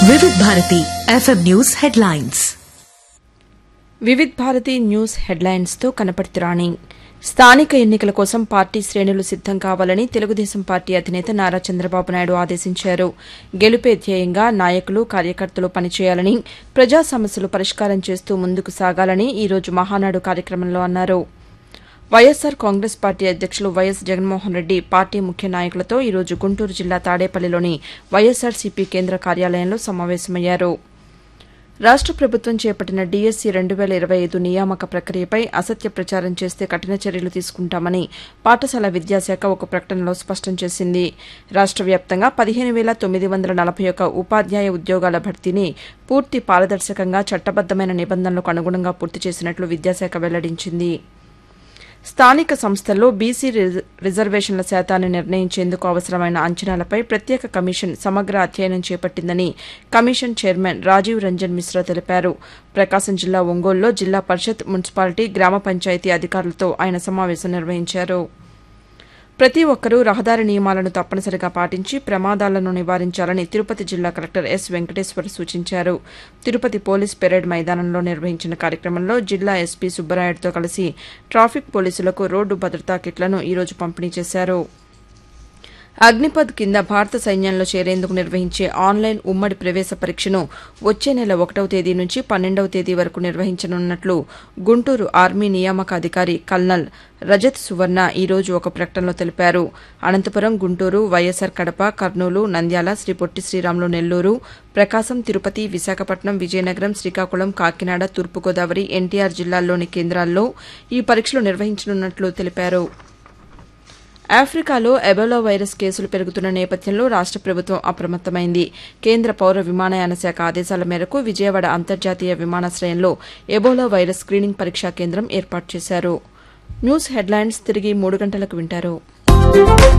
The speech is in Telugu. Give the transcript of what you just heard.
వివిధ Bharati FM news headlines Vividh Bharati news హెడ్లైన్స్తో కనపర్తి రాణి స్థానిక ఎన్నికల కోసం పార్టీ శ్రేణులు సిద్దం కావాలని తెలుగుదేశం పార్టీ అధినేత నారా చంద్రబాబు నాయుడు ఆదేశించారు గెలుపే ధ్యేయంగా నాయకులు కార్యకర్తలు పనిచేయాలని ప్రజా సమస్యలు పరిష్కారం చేస్తూ ముందుకు సాగాలని ఈ రోజు మహానాడు కార్యక్రమంలో అన్నారు వైఎస్సార్ కాంగ్రెస్ పార్టీ అధ్యక్షులు వైఎస్ జగన్మోహన్ రెడ్డి పార్టీ ముఖ్య నాయకులతో ఈ రోజు గుంటూరు జిల్లా తాడేపల్లిలోని వైఎస్సార్సీపీ కేంద్ర కార్యాలయంలో సమావేశమయ్యారు రాష్ట ప్రభుత్వం చేపట్టిన డీఎస్సీ రెండు వేల ఇరవై ఐదు నియామక ప్రక్రియపై అసత్య ప్రచారం చేస్తే కఠిన చర్యలు తీసుకుంటామని పాఠశాల విద్యాశాఖ ఒక ప్రకటనలో స్పష్టం చేసింది రాష్ట వ్యాప్తంగా పదిహేను వేల తొమ్మిది వందల నలభై ఒక్క ఉపాధ్యాయ ఉద్యోగాల భర్తీని పూర్తి పారదర్శకంగా చట్టబద్దమైన నిబంధనలకు అనుగుణంగా పూర్తి చేసినట్లు విద్యాశాఖ వెల్లడించింది స్థానిక సంస్థల్లో బీసీ రిజ- రిజర్వేషన్ల శాతాన్ని నిర్ణయించేందుకు అవసరమైన అంచనాలపై ప్రత్యేక కమిషన్ సమగ్ర అధ్యయనం చేపట్టిందని కమిషన్ చైర్మన్ రాజీవ్ రంజన్ మిశ్రా తెలిపారు ప్రకాశం జిల్లా ఒంగోలులో జిల్లా పరిషత్ మున్సిపాలిటీ గ్రామ పంచాయతీ అధికారులతో ఆయన సమావేశం నిర్వహించారు ప్రతి ఒక్కరూ రహదారి నియమాలను తప్పనిసరిగా పాటించి ప్రమాదాలను నివారించాలని తిరుపతి జిల్లా కలెక్టర్ ఎస్ వెంకటేశ్వర్ సూచించారు తిరుపతి పోలీస్ పెరేడ్ మైదానంలో నిర్వహించిన కార్యక్రమంలో జిల్లా ఎస్పీ సుబ్బరాయుడుతో కలిసి ట్రాఫిక్ పోలీసులకు రోడ్డు భద్రతా కిట్లను ఈరోజు పంపిణీ చేశారు అగ్నిపథ్ కింద భారత సైన్యంలో చేరేందుకు నిర్వహించే ఆన్లైన్ ఉమ్మడి ప్రవేశ పరీక్షను వచ్చే నెల ఒకటవ తేదీ నుంచి పన్నెండవ తేదీ వరకు నిర్వహించనున్నట్లు గుంటూరు ఆర్మీ నియామక అధికారి కల్నల్ రజత్ సువర్ణ ఈ రోజు ఒక ప్రకటనలో తెలిపారు అనంతపురం గుంటూరు వైఎస్సార్ కడప కర్నూలు నంద్యాల శ్రీ పొట్టి శ్రీరాములు నెల్లూరు ప్రకాశం తిరుపతి విశాఖపట్నం విజయనగరం శ్రీకాకుళం కాకినాడ తూర్పుగోదావరి ఎన్టీఆర్ జిల్లాల్లోని కేంద్రాల్లో ఈ పరీక్షలు నిర్వహించనున్నట్లు తెలిపారు ఆఫ్రికాలో ఎబోలా వైరస్ కేసులు పెరుగుతున్న నేపథ్యంలో రాష్ట ప్రభుత్వం అప్రమత్తమైంది కేంద్ర పౌర విమానయాన శాఖ ఆదేశాల మేరకు విజయవాడ అంతర్జాతీయ విమానాశ్రయంలో ఎబోలా వైరస్ స్క్రీనింగ్ పరీక్షా కేంద్రం ఏర్పాటు చేశారు న్యూస్ హెడ్లైన్స్ తిరిగి మూడు గంటలకు వింటారు